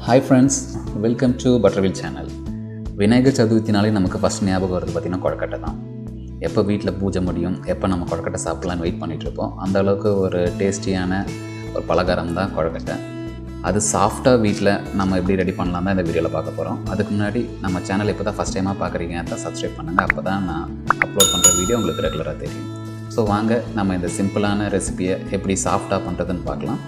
hi friends welcome to Butterville channel Vinayagar சதுர்த்தினாலே நமக்கு first ஞாபகம் வருது பார்த்திங்கன்னா கொழக்கட்டை தான் எப்போ வீட்டில் பூஜை முடியும் எப்போ நம்ம கொழக்கட்டை சாப்பிட்லான்னு வெயிட் பண்ணிகிட்டு இருப்போம் அந்த அளவுக்கு ஒரு டேஸ்டியான ஒரு பலகாரம் தான் கொழக்கட்டை அது சாஃப்டாக வீட்டில் நம்ம எப்படி ரெடி பண்ணலாம் தான் இந்த வீடியோவில் பார்க்க போகிறோம் அதுக்கு முன்னாடி நம்ம சேனல் இப்போ தான் ஃபஸ்ட் டைமாக பார்க்குறீங்க தான் சப்ஸ்கிரைப் பண்ணுங்கள் அப்போ தான் நான் அப்லோட் பண்ணுற வீடியோ உங்களுக்கு ரெகுலராக தெரியும் ஸோ வாங்க நம்ம இந்த சிம்பிளான ரெசிபியை எப்படி சாஃப்டாக பண்ணுறதுன்னு பார்க்கலாம்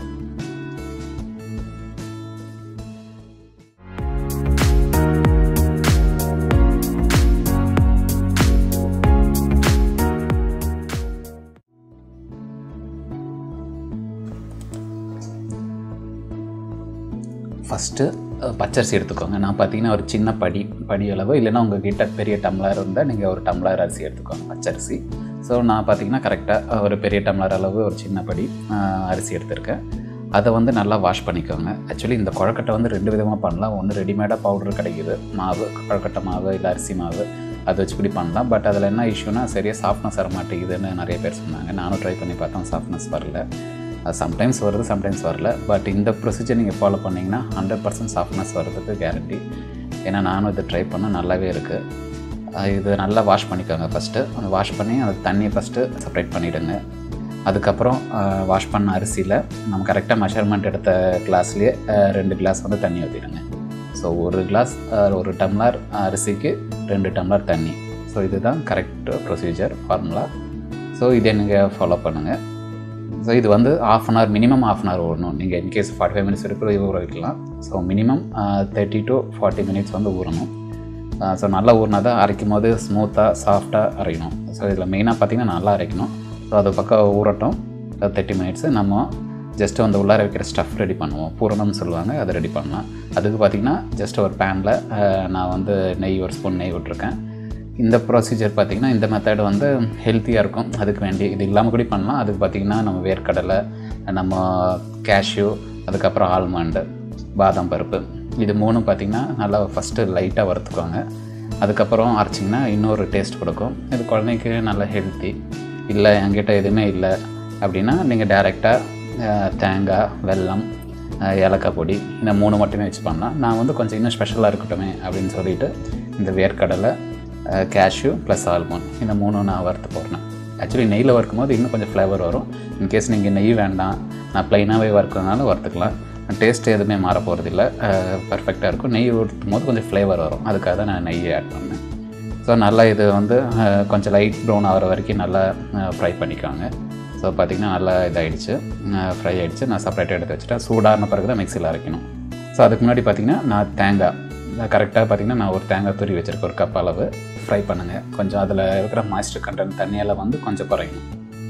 ஃபஸ்ட்டு பச்சரிசி எடுத்துக்கோங்க நான் பார்த்தீங்கன்னா ஒரு சின்ன படி படி அளவு இல்லைன்னா உங்கள் கிட்ட பெரிய டம்ளர் இருந்தால் நீங்கள் ஒரு டம்ளர் அரிசி எடுத்துக்கோங்க பச்சரிசி ஸோ நான் பார்த்தீங்கன்னா கரெக்டாக ஒரு பெரிய டம்ளர் அளவு ஒரு சின்ன படி ஆஹ், அரிசி எடுத்திருக்கேன் அதை வந்து நல்லா வாஷ் பண்ணிக்கோங்க ஆக்சுவலி இந்த குழக்கட்டை வந்து ரெண்டு விதமாக பண்ணலாம் ஒன்று ரெடிமேடாக பவுடர் கிடைக்குது மாவு குழக்கட்டை மாவு இல்லை அரிசி மாவு அதை வச்சு இப்படி பண்ணலாம் பட் அதில் என்ன இஷ்யூனா சரியாக சாஃப்ட்னஸ் வர மாட்டேங்குதுன்னு நிறைய பேர் சொன்னாங்க நானும் ட்ரை பண்ணி பார்த்தேன் சாஃப்ட்னஸ் வரல அது சம்டைம்ஸ் வருது சம்டைம்ஸ் வரல பட் இந்த ப்ரொசீஜர் நீங்கள் ஃபாலோ பண்ணிங்கன்னா ஹண்ட்ரட் பர்சன்ட் சாஃப்ட்னஸ் வர்றதுக்கு கேரண்டி ஏன்னா நானும் இதை ட்ரை பண்ண நல்லாவே இருக்குது இது நல்லா வாஷ் பண்ணிக்கோங்க ஃபஸ்ட்டு அந்த வாஷ் பண்ணி அந்த தண்ணியை ஃபஸ்ட்டு செப்பரேட் பண்ணிவிடுங்க அதுக்கப்புறம் வாஷ் பண்ண அரிசியில் நம்ம கரெக்டாக மெஷர்மெண்ட் எடுத்த கிளாஸ்லேயே ரெண்டு கிளாஸ் வந்து தண்ணி ஊற்றிடுங்க ஸோ ஒரு கிளாஸ் ஒரு டம்ளர் அரிசிக்கு ரெண்டு டம்ளர் தண்ணி ஸோ இதுதான் கரெக்ட் ப்ரொசீஜர் ஃபார்முலா ஸோ இதை நீங்கள் ஃபாலோ பண்ணுங்கள் ஸோ இது வந்து half an hour minimum half an hour ஓடணும் நீங்கள் இன்கேஸ் ஃபார்ட்டி ஃபைவ் மினிட்ஸ் இருக்கிற ஊற வைக்கலாம் so minimum thirty to forty minutes வந்து ஊறணும் ஸோ நல்லா ஊறினா தான் அரைக்கும் போது ஸ்மூத்தாக சாஃப்டாக அரைக்கணும் ஸோ இதில் மெயினாக பார்த்தீங்கன்னா நல்லா அரைக்கணும் ஸோ அது பக்கம் ஊறட்டும் தேர்ட்டி மினிட்ஸு நம்ம ஜஸ்ட் வந்து உள்ளார வைக்கிற ஸ்டஃப் ரெடி பண்ணுவோம் பூரணம்னு சொல்லுவாங்க அதை ரெடி பண்ணலாம் அதுக்கு பார்த்திங்கன்னா ஜஸ்ட் ஒரு பேனில் நான் வந்து நெய் ஒரு ஸ்பூன் நெய் விட்ருக்கேன் இந்த ப்ரொசீஜர் பார்த்திங்கன்னா இந்த மெத்தட் வந்து ஹெல்த்தியாக இருக்கும் அதுக்கு வேண்டி இது இல்லாமல் கூட பண்ணலாம் அதுக்கு பார்த்திங்கன்னா நம்ம வேர்க்கடலை நம்ம கேஷ்யூ அதுக்கப்புறம் ஆல்மண்டு பாதாம் பருப்பு இது மூணும் பார்த்திங்கன்னா நல்லா ஃபஸ்ட்டு லைட்டாக வறுத்துக்கோங்க அதுக்கப்புறம் அரைச்சிங்கன்னா இன்னொரு டேஸ்ட் கொடுக்கும் இது குழந்தைக்கு நல்ல ஹெல்த்தி இல்லை என்கிட்ட எதுவுமே இல்லை அப்படின்னா நீங்கள் டேரெக்டாக தேங்காய் வெல்லம் அஹ் ஏலக்காய் பொடி இந்த மூணு மட்டுமே வச்சு பண்ணலாம் நான் வந்து கொஞ்சம் இன்னும் ஸ்பெஷலாக இருக்கட்டுமே அப்படின்னு சொல்லிட்டு இந்த வேர்க்கடலை கேஷ்யூ ப்ளஸ் ஆல்மண்ட் இந்த மூணும் நான் வறுத்து போடுறேன் ஆக்சுவலி நெய்யில் வறுக்கும் போது இன்னும் கொஞ்சம் ஃப்ளேவர் வரும் இன்கேஸ் நீங்கள் நெய் வேண்டாம் நான் ப்ளைனாகவே வறுக்கிறதுனால வறுத்துக்கலாம் டேஸ்ட் எதுவுமே மாற போகிறதில்ல பர்ஃபெக்டாக இருக்கும் நெய் ஊற்றும் போது கொஞ்சம் ஃப்ளேவர் வரும் அதுக்காக தான் நான் நெய் ஆட் பண்ணேன் ஸோ நல்லா இது வந்து அஹ், கொஞ்சம் லைட் ப்ரௌன் ஆகிற வரைக்கும் நல்லா ஃப்ரை பண்ணிக்கோங்க ஸோ பார்த்திங்கன்னா நல்லா இதாகிடுச்சு ஃப்ரை ஆகிடுச்சு நான் செப்பரேட்டாக எடுத்து வச்சுட்டேன் சூடான பிறகு தான் மிக்சியில் அரைக்கணும் ஸோ அதுக்கு முன்னாடி பார்த்திங்கன்னா நான் தேங்காய் கரெக்டாக பார்த்திங்கன்னா நான் ஒரு தேங்காய் துரி வச்சுருக்கேன் ஒரு கப் அளவு ஃப்ரை பண்ணுங்கள் கொஞ்சம் அதில் இருக்கிற மாய்ஸ்டர் கண்டென்ட் தண்ணியெல்லாம் வந்து கொஞ்சம் குறையும்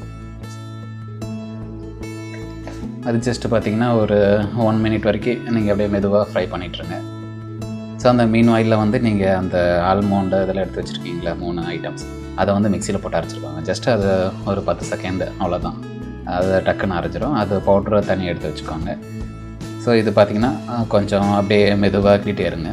அது ஜஸ்ட் பார்த்திங்கன்னா ஒரு ஒன் மினிட் வரைக்கும் நீங்கள் அப்படியே மெதுவாக ஃப்ரை பண்ணிட்டுருங்க ஸோ அந்த மீன் ஆயிலில் வந்து நீங்கள் அந்த ஆல்மோண்டு இதெல்லாம் எடுத்து வச்சுருக்கீங்களா மூணு ஐட்டம்ஸ் அதை வந்து மிக்சியில் போட்டு அரைச்சிருக்காங்க ஜஸ்ட் அது ஒரு பத்து செகண்ட் அவ்வளோதான் அது டக்குன்னு அரைச்சிரும் அது பவுட்ரை தண்ணி எடுத்து வச்சுக்கோங்க ஸோ இது பார்த்திங்கன்னா அஹ், கொஞ்சம் அப்படியே மெதுவாக கிட்டே இருங்க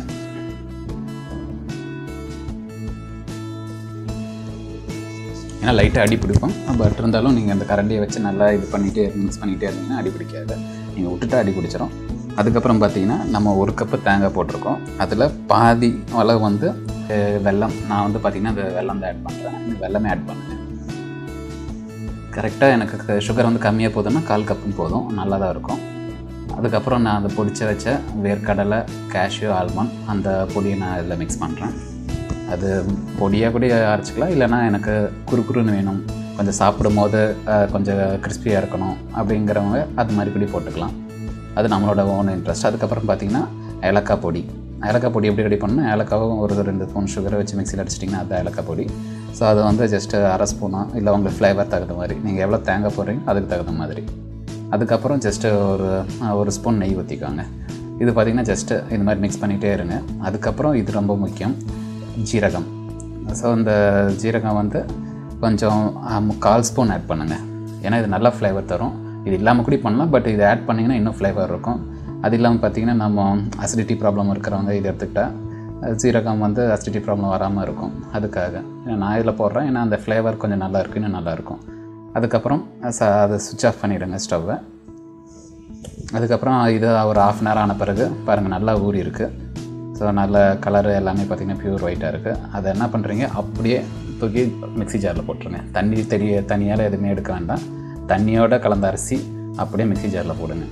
ஏன்னா லைட்டாக அடி பிடிக்கும் பட் இருந்தாலும் நீங்கள் அந்த கரண்டியை வச்சு நல்லா இது பண்ணிகிட்டே மிக்ஸ் பண்ணிகிட்டே இருந்தீங்கன்னா அடி பிடிக்காது நீங்கள் விட்டுட்டா அடி பிடிச்சிரும் அதுக்கப்புறம் பார்த்தீங்கன்னா நம்ம ஒரு கப்பு தேங்காய் போட்டிருக்கோம் அதில் பாதி அளவு வந்து அஹ், வெல்லம் நான் வந்து பார்த்திங்கன்னா அந்த வெல்லம் தான் ஆட் பண்ணுறேன் இந்த வெல்லமே ஆட் பண்ணுங்கள் கரெக்டாக எனக்கு சுகர் வந்து கம்மியாக போதுன்னா கால் கப்பும் போதும் நல்லா தான் இருக்கும் அதுக்கப்புறம் நான் அந்த பொடிச்ச வச்ச வேர்க்கடலை கேஷ்யூ ஆல்மண்ட் அந்த பொடியை நான் இதில் மிக்ஸ் பண்ணுறேன் அது பொடியாக கூட அரைச்சிக்கலாம் இல்லைன்னா எனக்கு குறுக்குறுன்னு வேணும் கொஞ்சம் சாப்பிடும் போது அஹ், கொஞ்சம் கிறிஸ்பியாக இருக்கணும் அப்படிங்கிறவங்க அது மாதிரி கூட போட்டுக்கலாம் அது நம்மளோட ஓன் இன்ட்ரெஸ்ட் அதுக்கப்புறம் பார்த்திங்கன்னா ஏலக்காய் பொடி ஏலக்காய் பொடி எப்படி ரெடி பண்ணணும் ஏலக்காவும் ஒரு ரெண்டு ஸ்பூன் சுகரை வச்சு மிக்சியில் அடிச்சிட்டிங்கன்னா அது ஏலக்காய் பொடி ஸோ அது வந்து ஜஸ்ட்டு அரை ஸ்பூனா இல்லை உங்களுக்கு ஃப்ளேவர் தகுந்த மாதிரி நீங்கள் எவ்வளோ தேங்காய் போடுறீங்க அதுக்கு தகுந்த மாதிரி அதுக்கப்புறம் ஜஸ்ட்டு ஒரு ஒரு ஸ்பூன் நெய் ஊற்றிக்கோங்க இது பார்த்திங்கன்னா ஜஸ்ட்டு இந்த மாதிரி மிக்ஸ் பண்ணிகிட்டே இருங்க அதுக்கப்புறம் இது ரொம்ப முக்கியம் ஜீரகம் ஸோ இந்த ஜீரகம் வந்து கொஞ்சம் ஆ, கால் ஸ்பூன் ஆட் பண்ணுங்கள் ஏன்னா இது நல்லா ஃப்ளேவர் தரும் இது இல்லாமல் கூட பண்ணலாம் பட் இது ஆட் பண்ணிங்கன்னா இன்னும் ஃப்ளேவர் இருக்கும் அது இல்லாமல் பார்த்தீங்கன்னா நம்ம அசிடிட்டி ப்ராப்ளம் இருக்கிறவங்க இதை எடுத்துக்கிட்டால் அஹ், சீரகம் வந்து அசிடிட்டி ப்ராப்ளம் வராமல் இருக்கும் அதுக்காக ஏன்னா நான் இதில் போடுறேன் ஏன்னா அந்த ஃப்ளேவர் கொஞ்சம் நல்லா இருக்கும் இன்னும் நல்லாயிருக்கும் அதுக்கப்புறம் ச அதை சுவிட்ச் ஆஃப் பண்ணிவிடுங்க ஸ்டவ்வை அதுக்கப்புறம் இது ஒரு ஆஃப் அன் ஹவர் ஆன பிறகு பாருங்கள் நல்லா ஊறி இருக்குது ஸோ நல்ல கலரு எல்லாமே பார்த்திங்கன்னா பியூர் ஒயிட்டாக இருக்குது அதை என்ன பண்ணுறீங்க அப்படியே தூக்கி மிக்ஸி ஜாரில் போட்டுருங்க தண்ணி தெரிய தனியால் எதுவுமே எடுக்க வேண்டாம் தண்ணியோட கலந்த அரிசி அப்படியே மிக்ஸி ஜாரில் போடுங்க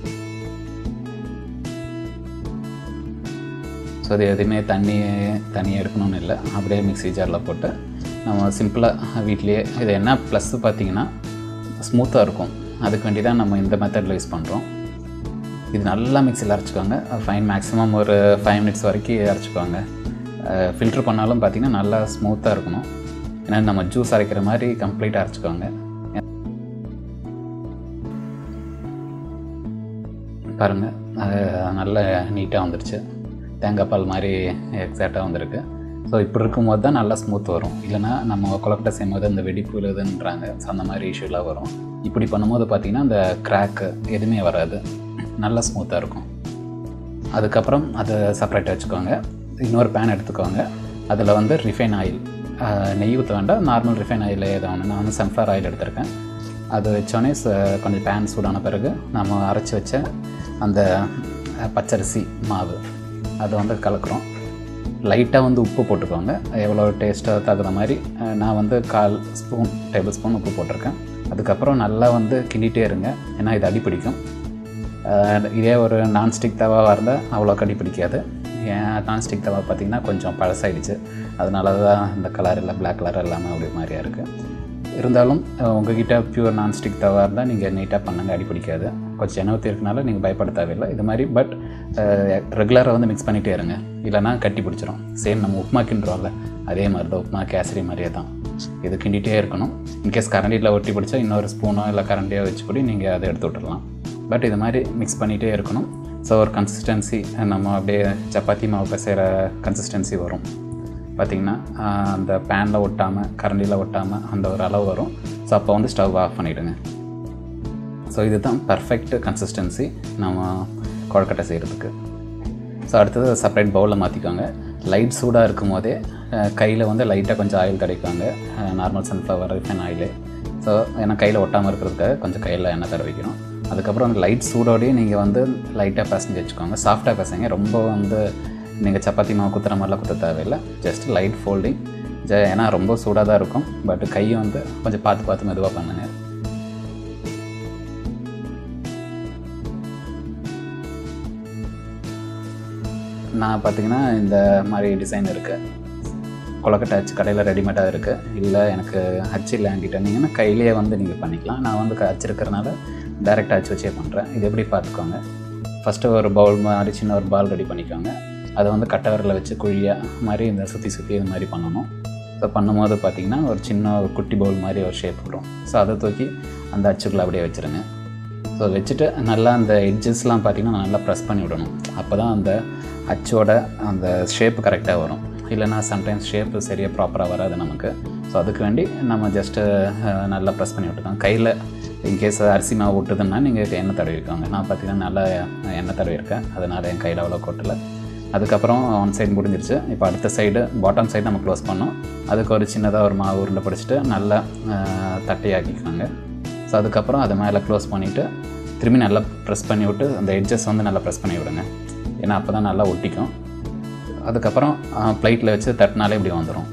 ஸோ அது எதுவுமே தண்ணி தனியாக எடுக்கணும்னு இல்லை அப்படியே மிக்ஸி ஜாரில் போட்டு நம்ம சிம்பிளாக வீட்லேயே இது என்ன ப்ளஸ்ஸு பார்த்தீங்கன்னா ஸ்மூத்தாக இருக்கும் அதுக்கு வேண்டி தான் நம்ம இந்த மெத்தடில் யூஸ் பண்ணுறோம் இது நல்லா மிக்சியில் அரைச்சிக்கோங்க ஃபைன் மேக்ஸிமம் ஒரு ஃபைவ் மினிட்ஸ் வரைக்கும் அரைச்சிக்கோங்க ஃபில்ட்ரு பண்ணாலும் பார்த்திங்கன்னா நல்லா ஸ்மூத்தாக இருக்கணும் ஏன்னா நம்ம ஜூஸ் அரைக்கிற மாதிரி கம்ப்ளீட்டாக அரைச்சிக்கோங்க பாருங்கள் அது நல்ல நீட்டாக வந்துருச்சு தேங்காய் பால் மாதிரி எக்ஸாக்டாக வந்திருக்கு ஸோ இப்படி இருக்கும்போது தான் நல்லா ஸ்மூத் வரும் இல்லைனா நம்ம கொலக்கட்டை செய்யும்போது அந்த வெடிப்பு விழுதுன்றாங்க ஸோ அந்த மாதிரி இஷ்யூலாம் வரும் இப்படி பண்ணும்போது பார்த்திங்கன்னா அந்த கிராக்கு எதுவுமே வராது நல்லா ஸ்மூத்தாக இருக்கும் அதுக்கப்புறம் அதை செப்பரேட்டாக வச்சுக்கோங்க இன்னொரு பேன் எடுத்துக்கோங்க அதில் வந்து ரிஃபைன் ஆயில் நெய் ஊற்ற வேண்டாம் நார்மல் ரிஃபைன் ஆயில் ஏதோ ஒன்று நான் வந்து சன்ஃப்ளவர் ஆயில் எடுத்திருக்கேன் அது வச்சோடனே கொஞ்சம் பேன் சூடான பிறகு நம்ம அரைச்சி வச்ச அந்த பச்சரிசி மாவு அதை வந்து கலக்கிறோம் லைட்டாக வந்து உப்பு போட்டுக்கோங்க எவ்வளோ டேஸ்ட்டாக தகுந்த மாதிரி நான் வந்து கால் ஸ்பூன் டேபிள் ஸ்பூன் உப்பு போட்டிருக்கேன் அதுக்கப்புறம் நல்லா வந்து கிண்டிகிட்டே இருங்க ஏன்னா இது அடி பிடிக்கும் இதே ஒரு நான்ஸ்டிக் தவாவாக இருந்தால் அவ்வளோ கடி பிடிக்காது ஏன் நான்ஸ்டிக் தவா பார்த்திங்கன்னா கொஞ்சம் பழசாயிடுச்சு அதனால தான் இந்த கலர் இல்லை பிளாக் கலர் எல்லாமே அப்படி மாதிரியாக இருக்குது இருந்தாலும் உங்ககிட்ட பியூர் நான்ஸ்டிக் தவா இருந்தால் நீங்கள் நீட்டாக பண்ணுங்க அடி பிடிக்காது கொஞ்சம் எண்ணெய் ஊற்றி இருக்கனால நீங்கள் பயப்பட தேவையில்லை இது மாதிரி பட் ரெகுலராக வந்து மிக்ஸ் பண்ணிகிட்டே இருங்க இல்லைனா கட்டி பிடிச்சிரும் சேம் நம்ம உப்புமா கிண்டுறோம்ல அதே மாதிரி தான் உப்புமா கேசரி மாதிரியே தான் இது கிண்டிகிட்டே இருக்கணும் இன்கேஸ் கரண்டியில் ஒட்டி பிடிச்சா இன்னொரு ஸ்பூனோ இல்லை கரண்டியோ வச்சு கூட நீங்கள் அதை எடுத்து விட்டுடலாம் பட் இது மாதிரி மிக்ஸ் பண்ணிகிட்டே இருக்கணும் ஸோ ஒரு கன்சிஸ்டன்சி நம்ம அப்படியே சப்பாத்தி மாவு பிசைகிற கன்சிஸ்டன்சி வரும் பார்த்திங்கன்னா அந்த பேனில் ஒட்டாமல் கரண்டியில் ஒட்டாமல் அந்த ஒரு அளவு வரும் ஸோ அப்போ வந்து ஸ்டவ் ஆஃப் பண்ணிவிடுங்க ஸோ இதுதான் பர்ஃபெக்ட் கன்சிஸ்டன்சி நம்ம கொழக்கட்டை செய்கிறதுக்கு ஸோ அடுத்தது செப்பரேட் பவுலில் மாற்றிக்கோங்க லைட் சூடாக இருக்கும் போதே கையில் வந்து லைட்டாக கொஞ்சம் ஆயில் கிடைக்குவாங்க normal sunflower refine oil so ஏன்னா கையில் ஒட்டாமல் இருக்கிறதுக்காக கொஞ்சம் கையில் எண்ணெய் தர வைக்கணும் அதுக்கப்புறம் அந்த லைட் சூடோடையே நீங்கள் வந்து லைட்டாக பசஞ்சு வச்சுக்கோங்க சாஃப்டாக பசங்க ரொம்ப வந்து நீங்கள் சப்பாத்தி மாவு குத்துற மாதிரிலாம் குத்த தேவையில்லை ஜஸ்ட் லைட் ஃபோல்டிங் ஜ ஏன்னா ரொம்ப சூடாக தான் இருக்கும் பட் கையை வந்து கொஞ்சம் பார்த்து பார்த்து மெதுவாக பண்ணுங்கள் நான் பார்த்தீங்கன்னா இந்த மாதிரி டிசைன் இருக்குது கொலக்கட்டை அச்சு கடையில் ரெடிமேடாக இருக்குது இல்லை எனக்கு அச்சு இல்லை என்கிட்டனீங்கன்னா கையிலேயே வந்து நீங்கள் பண்ணிக்கலாம் நான் வந்து அச்சு இருக்கிறனால டைரெக்டாக அச்சு வச்சே பண்ணுறேன் இது எப்படி பார்த்துக்கோங்க ஃபஸ்ட்டு ஒரு பவுல் மாதிரி சின்ன ஒரு பால் ரெடி பண்ணிக்கோங்க அதை வந்து கட்டவரில் வச்சு குழியாக மாதிரி இந்த சுற்றி சுற்றி இது மாதிரி பண்ணணும் ஸோ பண்ணும்போது பார்த்திங்கன்னா ஒரு சின்ன ஒரு குட்டி பவுல் மாதிரி ஒரு ஷேப் வரும் ஸோ அதை தூக்கி அந்த அச்சுக்குள்ளே அப்படியே வச்சுருங்க ஸோ வச்சுட்டு நல்லா அந்த எட்ஜஸ்லாம் பார்த்திங்கன்னா நல்லா ப்ரெஸ் பண்ணி விடணும் அப்போ தான் அந்த அச்சோட அந்த ஷேப்பு கரெக்டாக வரும் இல்லைனா சம்டைம்ஸ் ஷேப்பு சரியாக ப்ராப்பராக வராது நமக்கு ஸோ அதுக்கு வேண்டி நம்ம ஜஸ்ட்டு நல்லா ப்ரெஸ் பண்ணி விட்டுக்கோங்க கையில் இன்கேஸ் அரிசி மாவு விட்டுதுன்னா நீங்கள் எண்ணெய் தடவிருக்காங்க நான் பார்த்தீங்கன்னா நல்லா எண்ணெய் தடவிருக்கேன் அதனால் என் கையில் அவ்வளோ கொட்டலை அதுக்கப்புறம் ஒன் சைடு முடிஞ்சிருச்சு இப்போ அடுத்த சைடு பாட்டம் சைடு நம்ம க்ளோஸ் பண்ணோம் அதுக்கு ஒரு சின்னதாக ஒரு மாவு உருண்டை பிடிச்சிட்டு நல்லா தட்டையாக்கிக்கோங்க ஸோ அதுக்கப்புறம் அதை மேலே க்ளோஸ் பண்ணிவிட்டு திரும்பி நல்லா ப்ரெஸ் பண்ணி விட்டு அந்த எட்ஜஸ் வந்து நல்லா ப்ரெஸ் பண்ணி விடுங்க ஏன்னா அப்போ தான் நல்லா ஒட்டிக்கும் அதுக்கப்புறம் ப்ளைட்டில் வச்சு தட்டினாலே இப்படி வந்துடும்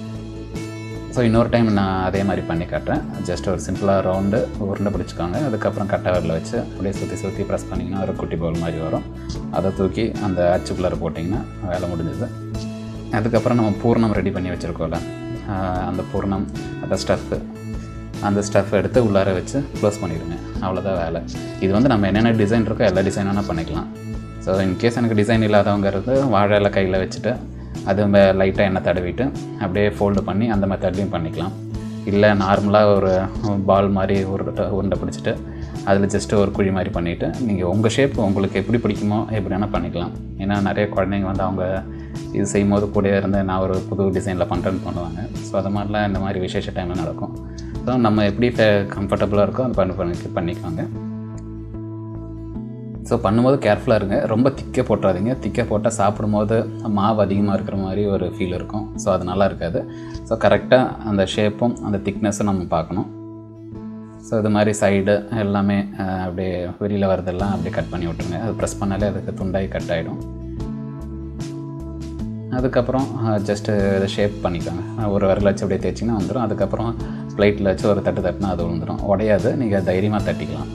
ஸோ இன்னொரு டைம் நான் அதே மாதிரி பண்ணி காட்டுறேன் ஜஸ்ட் ஒரு சிம்பிளாக ரவுண்டு உருண்டை பிடிச்சிக்கோங்க அதுக்கப்புறம் கட்டவரில் வச்சு அப்படியே சுற்றி சுற்றி ப்ரெஸ் பண்ணிங்கன்னா ஒரு குட்டி பவுல் மாதிரி வரும் அதை தூக்கி அந்த அச்சுக்குள்ளார போட்டிங்கன்னா வேலை முடிஞ்சது அதுக்கப்புறம் நம்ம பூர்ணம் ரெடி பண்ணி வச்சுருக்கோம்ல அந்த பூர்ணம் அந்த ஸ்டஃப்பு அந்த ஸ்டஃப் எடுத்து உள்ளார வச்சு க்ளோஸ் பண்ணிடுங்க அவ்வளோதான் வேலை இது வந்து நம்ம என்னென்ன டிசைன் இருக்கோ எல்லா டிசைனும் பண்ணிக்கலாம் ஸோ இன்கேஸ் எனக்கு டிசைன் இல்லாதவங்க இருந்து வாழை இலை கையில் வச்சுட்டு அது லைட்டாக எண்ணெய் தடவிட்டு அப்படியே ஃபோல்டு பண்ணி அந்த மெத்தட்லையும் பண்ணிக்கலாம் இல்லை நார்மலாக ஒரு பால் மாதிரி உருண்டை உருண்டை பிடிச்சிட்டு அதில் ஜஸ்ட்டு ஒரு குழி மாதிரி பண்ணிவிட்டு நீங்கள் உங்கள் ஷேப் உங்களுக்கு எப்படி பிடிக்குமோ எப்படி வேணால் பண்ணிக்கலாம் ஏன்னா நிறைய குழந்தைங்க வந்து அவங்க இது செய்யும் போது கூட இருந்து நான் ஒரு புது டிசைனில் பண்ணுறேன்னு பண்ணுவாங்க ஸோ அது மாதிரிலாம் இந்த மாதிரி விசேஷ டைமில் நடக்கும் ஸோ நம்ம எப்படி கம்ஃபர்டபுளாக இருக்கோ அது பண்ணி பண்ணி பண்ணிக்கோங்க ஸோ பண்ணும்போது கேர்ஃபுல்லாக இருங்க ரொம்ப திக்க போட்டுறாதீங்க திக்க போட்டால் சாப்பிடும்போது மாவு அதிகமாக இருக்கிற மாதிரி ஒரு ஃபீல் இருக்கும் ஸோ அது நல்லா இருக்காது ஸோ கரெக்டாக அந்த ஷேப்பும் அந்த திக்னஸும் நம்ம பார்க்கணும் ஸோ இது மாதிரி சைடு எல்லாமே அஹ், அப்படியே வெளியில் வரதெல்லாம் அப்படியே கட் பண்ணி விட்ருங்க அது ப்ரெஸ் பண்ணாலே அதுக்கு துண்டாகி கட் ஆகிடும் அதுக்கப்புறம் ஜஸ்ட்டு இதை ஷேப் பண்ணிக்கோங்க அஹ், ஒரு விரல் வச்சு அப்படியே தேய்ச்சிங்கன்னா வந்துடும் அதுக்கப்புறம் ப்ளேட்டில் வச்சு ஒரு தட்டு தட்டினா அது விழுந்துடும் உடையாது நீங்கள் தைரியமாக தட்டிக்கலாம்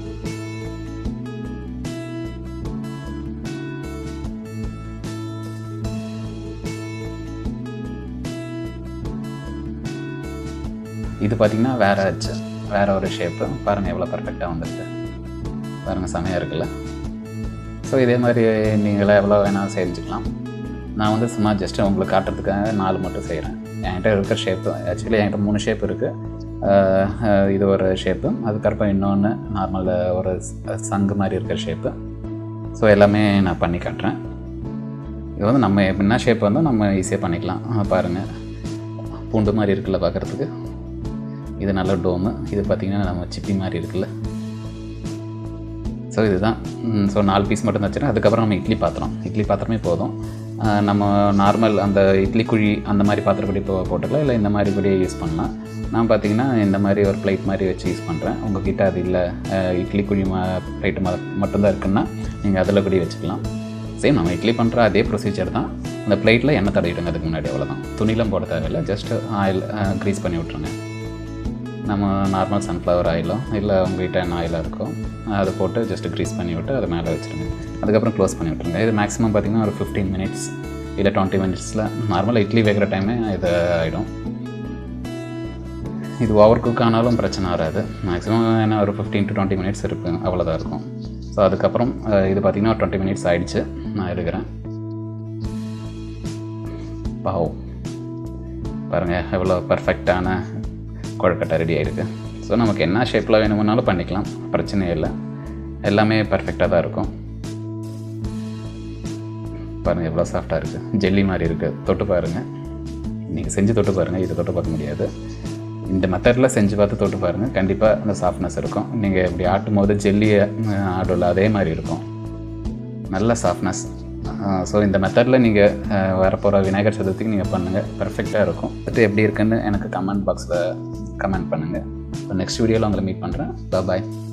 இது பார்த்திங்கன்னா வேறு ஆச்சு வேறு ஒரு ஷேப்பு பாருங்கள் எவ்வளோ பர்ஃபெக்டாக வந்திருக்கு பாருங்கள் செமையாக இருக்குல்ல ஸோ இதே மாதிரி நீங்களே எவ்வளோ வேணால் செஞ்சுக்கலாம் நான் வந்து சும்மா ஜஸ்ட்டு உங்களுக்கு காட்டுறதுக்காக நாலு மட்டும் செய்கிறேன் என்கிட்ட இருக்கிற ஷேப்பு ஆக்சுவலி என்கிட்ட மூணு ஷேப் இருக்குது இது ஒரு ஷேப்பு அதுக்கப்புறம் இன்னொன்று நார்மல் ஒரு ச- சங்கு மாதிரி இருக்கிற ஷேப்பு ஸோ எல்லாமே நான் பண்ணி காட்டுறேன் இது வந்து நம்ம என்ன ஷேப் வந்தோ நம்ம ஈஸியாக பண்ணிக்கலாம் பாருங்கள் பூண்டு மாதிரி இருக்குல்ல பார்க்குறதுக்கு இது நல்ல டோமு இது பார்த்திங்கன்னா நம்ம சிப்பி மாதிரி இருக்குல்ல ஸோ இதுதான் ஸோ நாலு பீஸ் மட்டும் வச்சுருக்கேன் அதுக்கப்புறம் நம்ம இட்லி பாத்திரம் இட்லி பாத்திரமே போதும் அஹ் நம்ம நார்மல் அந்த இட்லி குழி அந்த மாதிரி பாத்திரப்படி போ போட்டுக்கலாம் இல்லை இந்த மாதிரி கூட யூஸ் பண்ணலாம் நான் பார்த்தீங்கன்னா இந்த மாதிரி ஒரு பிளேட் மாதிரி வச்சு யூஸ் பண்ணுறேன் உங்ககிட்ட அது இல்லை அஹ் இட்லி குழி மா பிளேட்டு ம மட்டும்தான் இருக்குன்னா நீங்கள் அதில் கூட வச்சுக்கலாம் சேம் நம்ம இட்லி பண்ணுற அதே ப்ரொசீஜர் தான் அந்த பிளேட்டில் எண்ணெய் தடவிடுங்க அதுக்கு முன்னாடி அவ்வளோதான் துணிலாம் போட தேவையில்லை ஜஸ்ட் ஆயில் க்ரீஸ் பண்ணி விட்ருங்க நம்ம நார்மல் சன்ஃப்ளவர் ஆயிலோ இல்லை உங்ககிட்ட என்ன ஆயிலாக இருக்கோ அதை போட்டு ஜஸ்ட் க்ரீஸ் பண்ணி விட்டு அதை மேலே வச்சுருங்க அதுக்கப்புறம் க்ளோஸ் பண்ணி விட்ருங்க இது மேக்ஸிமம் பார்த்திங்கன்னா ஒரு ஃபிஃப்டீன் மினிட்ஸ் இல்லை டுவெண்ட்டி மினிட்ஸில் நார்மலாக இட்லி வேகிற டைமே இது ஆகிடும் இது ஓவர் குக் ஆனாலும் பிரச்சனை வராது மேக்ஸிமம் என்ன ஒரு ஃபிஃப்டீன் டு டுவெண்ட்டி மினிட்ஸ் இருக்கும் அவ்வளோதான் இருக்கும் ஸோ அதுக்கப்புறம் அஹ், இது பார்த்திங்கன்னா ஒரு டுவெண்ட்டி மினிட்ஸ் ஆயிடுச்சு நான் எடுக்கிறேன் பாவம் பாருங்கள் எவ்வளோ பர்ஃபெக்டான கொழுக்கட்டை ரெடி ஆகிருக்கு ஸோ நமக்கு என்ன ஷேப்பில் வேணுமுன்னாலும் பண்ணிக்கலாம் பிரச்சனையே இல்லை எல்லாமே பர்ஃபெக்டாக தான் இருக்கும் பாருங்கள் எவ்வளோ சாஃப்டாக இருக்குது ஜெல்லி மாதிரி இருக்குது தொட்டு பாருங்கள் நீங்கள் செஞ்சு தொட்டு பாருங்கள் இது தொட்டு பார்க்க முடியாது இந்த மெத்தடில் செஞ்சு பார்த்து தொட்டு பாருங்கள் கண்டிப்பாக அந்த சாஃப்ட்னஸ் இருக்கும் நீங்கள் இப்படி ஆட்டும் போது ஜெல்லியை ஆடல அதே மாதிரி இருக்கும் நல்ல சாஃப்ட்னஸ் ஸோ இந்த மெத்தடில் நீங்கள் வரப்போகிற விநாயகர் சதுர்த்திக்கு நீங்கள் பண்ணுங்கள் பர்ஃபெக்டாக இருக்கும் அது எப்படி இருக்குன்னு எனக்கு கமெண்ட் பாக்ஸில் கமெண்ட் பண்ணுங்கள் நெக்ஸ்ட் வீடியோவில் உங்களை மீட் பண்ணுறேன் பாய்